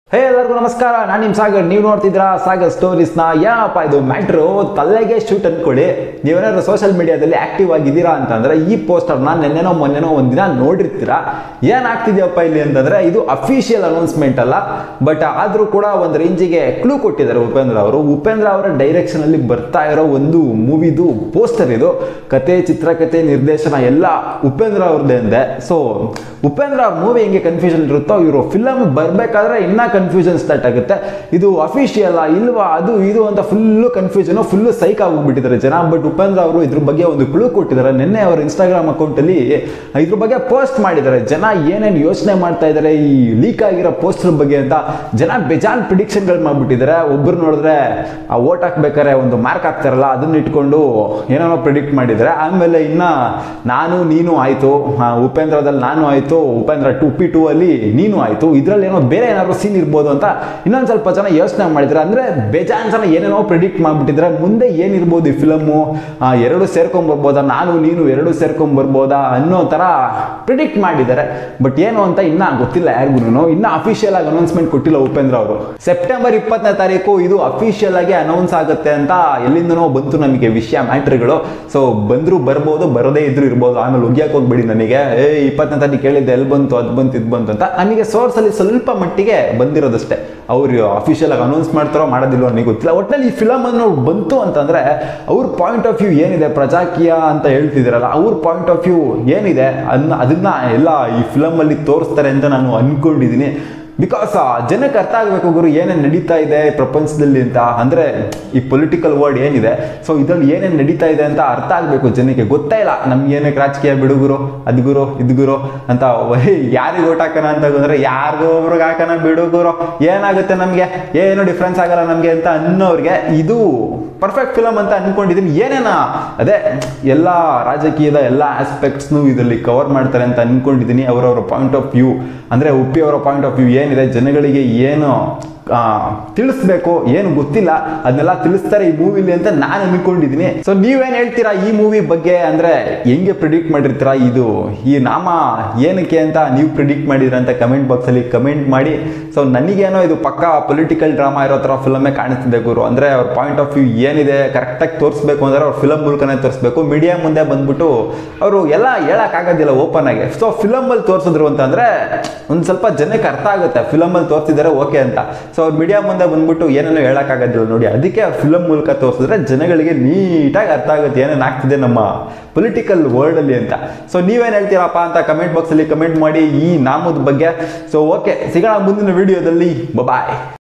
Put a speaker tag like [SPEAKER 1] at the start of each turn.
[SPEAKER 1] ಹೇ ಎಲ್ಲರಿಗೂ ನಮಸ್ಕಾರ ನಾನು ನಿಮ್ಮ ಸಾಗರ್ ನೀವು ನೋಡ್ತಿದ್ದೀರಾ ಸಾಗರ್ ಸ್ಟೋರೀಸ್ನ ಏನಪ್ಪ ಇದು ಮ್ಯಾಟ್ರು ತಲೆಗೆ ಶೂಟ್ ಅನ್ಕೊಳ್ಳಿ ನೀವೇನಾದ್ರು ಸೋಷಿಯಲ್ ಮೀಡಿಯಾದಲ್ಲಿ ಆಕ್ಟಿವ್ ಆಗಿದ್ದೀರಾ ಅಂತಂದ್ರೆ ಈ ಪೋಸ್ಟರ್ನ ನೆನ್ನೆನೋ ಮೊನ್ನೆನೋ ಒಂದಿನ ನೋಡಿರ್ತೀರಾ ಏನಾಗ್ತಿದ್ಯಪ್ಪ ಇಲ್ಲಿ ಅಂತಂದ್ರೆ ಇದು ಅಫಿಷಿಯಲ್ ಅನೌನ್ಸ್ಮೆಂಟ್ ಅಲ್ಲ ಬಟ್ ಆದರೂ ಕೂಡ ಒಂದು ರೇಂಜಿಗೆ ಕ್ಲೂ ಕೊಟ್ಟಿದ್ದಾರೆ ಉಪೇಂದ್ರ ಅವರು ಉಪೇಂದ್ರ ಅವರ ಡೈರೆಕ್ಷನ್ ಅಲ್ಲಿ ಬರ್ತಾ ಇರೋ ಒಂದು ಮೂವಿದು ಪೋಸ್ಟರ್ ಇದು ಕತೆ ಚಿತ್ರಕಥೆ ನಿರ್ದೇಶನ ಎಲ್ಲ ಉಪೇಂದ್ರ ಅವ್ರದ್ದೇ ಅಂದೆ ಸೊ ಉಪೇಂದ್ರ ಅವ್ರ ಮೂವಿ ಹೆಂಗೆ ಕನ್ಫ್ಯೂಷನ್ ಇರುತ್ತೋ ಇವರು ಫಿಲಮ್ ಬರಬೇಕಾದ್ರೆ ಇನ್ನೂ ಕನ್ಫ್ಯೂಷನ್ ಸ್ಟಾರ್ಟ್ ಆಗುತ್ತೆ ಇದು ಅಫಿಷಿಯಲ್ ಇಲ್ವಾ ಅದು ಇದು ಅಂತ ಫುಲ್ಲು ಕನ್ಫ್ಯೂಷನ್ ಫುಲ್ಲು ಸೈಕ್ ಆಗಿಬಿಟ್ಟಿದ್ದಾರೆ ಜನ ಬಟ್ ಉಪೇಂದ್ರ ಅವರು ಇದ್ರ ಬಗ್ಗೆ ಒಂದು ಕ್ಲೂ ಕೊಟ್ಟಿದ್ದಾರೆ ನಿನ್ನೆ ಅವರ ಇನ್ಸ್ಟಾಗ್ರಾಮ್ ಅಕೌಂಟಲ್ಲಿ ಇದ್ರ ಬಗ್ಗೆ ಪೋಸ್ಟ್ ಮಾಡಿದ್ದಾರೆ ಜನ ಏನೇನು ಯೋಚನೆ ಮಾಡ್ತಾ ಇದ್ದಾರೆ ಈ ಲೀಕ್ ಆಗಿರೋ ಪೋಸ್ಟರ್ ಬಗ್ಗೆ ಅಂತ ಜನ ಬೇಜಾನ್ ಪ್ರಿಡಿಕ್ಷನ್ಗಳು ಮಾಡ್ಬಿಟ್ಟಿದ್ದಾರೆ ಒಬ್ರು ನೋಡಿದ್ರೆ ಆ ಓಟ್ ಹಾಕ್ಬೇಕಾದ್ರೆ ಒಂದು ಮಾರ್ಕ್ ಹಾಕ್ತಾರಲ್ಲ ಅದನ್ನ ಇಟ್ಕೊಂಡು ಏನೇನೋ ಪ್ರಿಡಿಕ್ಟ್ ಮಾಡಿದ್ದಾರೆ ಆಮೇಲೆ ಇನ್ನ ನಾನು ನೀನು ಆಯ್ತು ಆ, ಉಪೇಂದ್ರದಲ್ಲಿ ನಾನು ಆಯ್ತು ಉಪೇಂದ್ರ ಟು ಪಿ ಟೂ ಅಲ್ಲಿ ನೀನು ಆಯ್ತು ಇದ್ರಲ್ಲಿ ಏನೋ ಬೇರೆ ಏನಾದ್ರು ಸೀನ್ ಇರ್ಬೋದು ಅಂತ ಇನ್ನೊಂದು ಸ್ವಲ್ಪ ಜನ ಯೋಚನೆ ಮಾಡಿದ್ರೆ ಅಂದ್ರೆ ಬೇಜಾನ್ ಜನ ಏನೇನೋ ಪ್ರಿಡಿಕ್ಟ್ ಮಾಡ್ಬಿಟ್ಟಿದ್ರೆ ಮುಂದೆ ಏನಿರ್ಬೋದು ಈ ಫಿಲಮು ಎರಡು ಸೇರ್ಕೊಂಡ್ ಬರ್ಬೋದಾ ನಾನು ನೀನು ಎರಡು ಸೇರ್ಕೊಂಡ್ ಬರ್ಬೋದಾ ಅನ್ನೋ ತರ ಪ್ರಿಡಿಕ್ಟ್ ಮಾಡಿದ್ದಾರೆ ಬಟ್ ಏನು ಅಂತ ಇನ್ನ ಗೊತ್ತಿಲ್ಲ ಯಾರಿಗೂ ಇನ್ನ ಅಫಿಷಿಯಲ್ ಆಗಿ ಅನೌನ್ಸ್ಮೆಂಟ್ ಕೊಟ್ಟಿಲ್ಲ ಉಪೇಂದ್ರ ಅವರು ಸೆಪ್ಟೆಂಬರ್ ಇಪ್ಪತ್ತನೇ ತಾರೀಕು ಇದು ಅಫಿಷಿಯಲ್ ಆಗಿ ಅನೌನ್ಸ್ ಆಗುತ್ತೆ ಅಂತ ಎಲ್ಲಿಂದನೋ ಬಂತು ನಮಗೆ ವಿಷಯ ಮ್ಯಾಟ್ರಿಗಳು ಸೊ ಬಂದ್ರು ಬರ್ಬೋದು ಬರದೇ ಇದ್ರು ಇರ್ಬೋದು ಆಮೇಲೆ ಉಗ್ಯಾಕ್ ಹೋಗ್ಬೇಡಿ ನನಗೆ ಏ ಇಪ್ಪತ್ತನೇ ತಾರೀಕು ಕೇಳಿದ್ದೆ ಎಲ್ಲಿ ಬಂತು ಅದು ಬಂತು ಇದು ಬಂತು ಅಂತ ನಮಗೆ ಸೋರ್ಸ್ ಅಲ್ಲಿ ಸ್ವಲ್ಪ ಮಟ್ಟಿಗೆ ಬಂದಿರೋದಷ್ಟೇ ಅವ್ರು ಅಫಿಷಿಯಲ್ ಆಗಿ ಅನೌನ್ಸ್ ಮಾಡ್ತಾರೋ ಮಾಡೋದಿಲ್ವೋ ನನಗೆ ಗೊತ್ತಿಲ್ಲ ಒಟ್ಟಿನಲ್ಲಿ ಈ ಫಿಲಮ್ ಅನ್ನು ಬಂತು ಅಂತಂದ್ರೆ ಅವ್ರ ಪಾಯಿಂಟ್ ಆಫ್ ವ್ಯೂ ಏನಿದೆ ಪ್ರಜಾಕೀಯ ಅಂತ ಹೇಳ್ತಿದ್ದೀರಲ್ಲ ಅವ್ರ ಪಾಯಿಂಟ್ ಆಫ್ ವ್ಯೂ ಏನಿದೆ ಅದನ್ನ ಅದನ್ನ ಎಲ್ಲ ಈ ಫಿಲಮ್ ಅಲ್ಲಿ ತೋರಿಸ್ತಾರೆ ಅಂತ ನಾನು ಅನ್ಕೊಂಡಿದ್ದೀನಿ ಬಿಕಾಸ್ ಜನಕ್ಕೆ ಅರ್ಥ ಆಗಬೇಕು ಗುರು ಏನೇನು ನಡೀತಾ ಇದೆ ಈ ಪ್ರಪಂಚದಲ್ಲಿ ಅಂತ ಅಂದರೆ ಈ ಪೊಲಿಟಿಕಲ್ ವರ್ಡ್ ಏನಿದೆ ಸೊ ಇದ್ರಲ್ಲಿ ಏನೇನು ನಡೀತಾ ಇದೆ ಅಂತ ಅರ್ಥ ಆಗಬೇಕು ಜನಕ್ಕೆ ಗೊತ್ತೇ ಇಲ್ಲ ನಮ್ಗೆ ಏನಕ್ಕೆ ರಾಜಕೀಯ ಬಿಡುಗುರು ಅದು ಗುರು ಇದು ಗುರು ಅಂತ ಯಾರಿಗೆ ಓಟ್ ಹಾಕೋಣ ಅಂತ ಬಂದ್ರೆ ಯಾರಿಗೋ ಒಬ್ರಿಗೆ ಹಾಕೋಣ ಬಿಡುಗುರು ಏನಾಗುತ್ತೆ ನಮಗೆ ಏನು ಡಿಫ್ರೆನ್ಸ್ ಆಗಲ್ಲ ನಮಗೆ ಅಂತ ಅನ್ನೋರಿಗೆ ಇದು ಪರ್ಫೆಕ್ಟ್ ಫಿಲಮ್ ಅಂತ ಅನ್ಕೊಂಡಿದ್ದೀನಿ ಏನೇನ ಅದೇ ಎಲ್ಲ ರಾಜಕೀಯದ ಎಲ್ಲ ಆಸ್ಪೆಕ್ಟ್ಸ್ನು ಇದರಲ್ಲಿ ಕವರ್ ಮಾಡ್ತಾರೆ ಅಂತ ಅನ್ಕೊಂಡಿದ್ದೀನಿ ಅವರವರ ಪಾಯಿಂಟ್ ಆಫ್ ವ್ಯೂ ಅಂದರೆ ಉಪ್ಪಿ ಅವರ ಪಾಯಿಂಟ್ ಆಫ್ ವ್ಯೂ ಏನಿದೆ ಜನಗಳಿಗೆ ಏನು ಆ, ತಿಳಿಸ್ಬೇಕು ಏನು ಗೊತ್ತಿಲ್ಲ ಅದನ್ನೆಲ್ಲ ತಿಳಿಸ್ತಾರೆ ಈ ಮೂವಿಲಿ ಅಂತ ನಾನು ಅನ್ಕೊಂಡಿದ್ದೀನಿ ಸೊ ನೀವೇನ್ ಹೇಳ್ತೀರಾ ಈ ಮೂವಿ ಬಗ್ಗೆ ಅಂದ್ರೆ ಹೆಂಗೆ ಪ್ರಿಡಿಕ್ಟ್ ಮಾಡಿರ್ತೀರಾ ಇದು ಈ ನಾಮ ಏನಕ್ಕೆ ಅಂತ ನೀವು ಪ್ರಿಡಿಕ್ಟ್ ಮಾಡಿದ್ರ ಅಂತ ಕಮೆಂಟ್ ಬಾಕ್ಸ್ ಅಲ್ಲಿ ಕಮೆಂಟ್ ಮಾಡಿ ಸೊ ನನಗೇನೋ ಇದು ಪಕ್ಕ ಪೊಲಿಟಿಕಲ್ ಡ್ರಾಮಾ ಇರೋ ಥರ ಫಿಲಮೇ ಕಾಣಿಸ್ತಿದೆ ಗುರು ಅಂದ್ರೆ ಅವ್ರ ಪಾಯಿಂಟ್ ಆಫ್ ವ್ಯೂ ಏನಿದೆ ಕರೆಕ್ಟಾಗಿ ತೋರಿಸ್ಬೇಕು ಅಂದ್ರೆ ಅವ್ರ ಫಿಲಮ್ ಮೂಲಕನೇ ತೋರಿಸ್ಬೇಕು ಮೀಡಿಯಾ ಮುಂದೆ ಬಂದ್ಬಿಟ್ಟು ಅವರು ಎಲ್ಲ ಹೇಳಕ್ಕಾಗೋದಿಲ್ಲ ಓಪನ್ ಆಗಿ ಸೊ ಫಿಲಮಲ್ಲಿ ತೋರಿಸಿದ್ರು ಅಂತಂದ್ರೆ ಒಂದು ಸ್ವಲ್ಪ ಜನಕ್ಕೆ ಅರ್ಥ ಆಗುತ್ತೆ ಫಿಲಮಲ್ಲಿ ತೋರಿಸಿದ್ದಾರೆ ಓಕೆ ಅಂತ ಸೊ ಅವ್ರು ಮೀಡಿಯಾ ಮುಂದೆ ಬಂದ್ಬಿಟ್ಟು ಏನೇನೋ ಹೇಳಕ್ಕಾಗೋದಿಲ್ಲ ನೋಡಿ ಅದಕ್ಕೆ ಅವ್ರು ಫಿಲಮ್ ಮೂಲಕ ತೋರಿಸಿದ್ರೆ ಜನಗಳಿಗೆ ನೀಟಾಗಿ ಅರ್ಥ ಆಗುತ್ತೆ ಏನೇನು ಆಗ್ತಿದೆ ನಮ್ಮ ಪೊಲಿಟಿಕಲ್ ವರ್ಲ್ಡಲ್ಲಿ ಅಂತ ಸೊ ನೀವೇನು ಹೇಳ್ತೀರಪ್ಪ ಅಂತ ಕಮೆಂಟ್ ಬಾಕ್ಸಲ್ಲಿ ಕಮೆಂಟ್ ಮಾಡಿ ಈ ನಾಮದ ಬಗ್ಗೆ ಸೊ ಓಕೆ ಸಿಗೋಣ ಮುಂದಿನ ವಿಡಿಯೋದಲ್ಲಿ ಬಾಯ್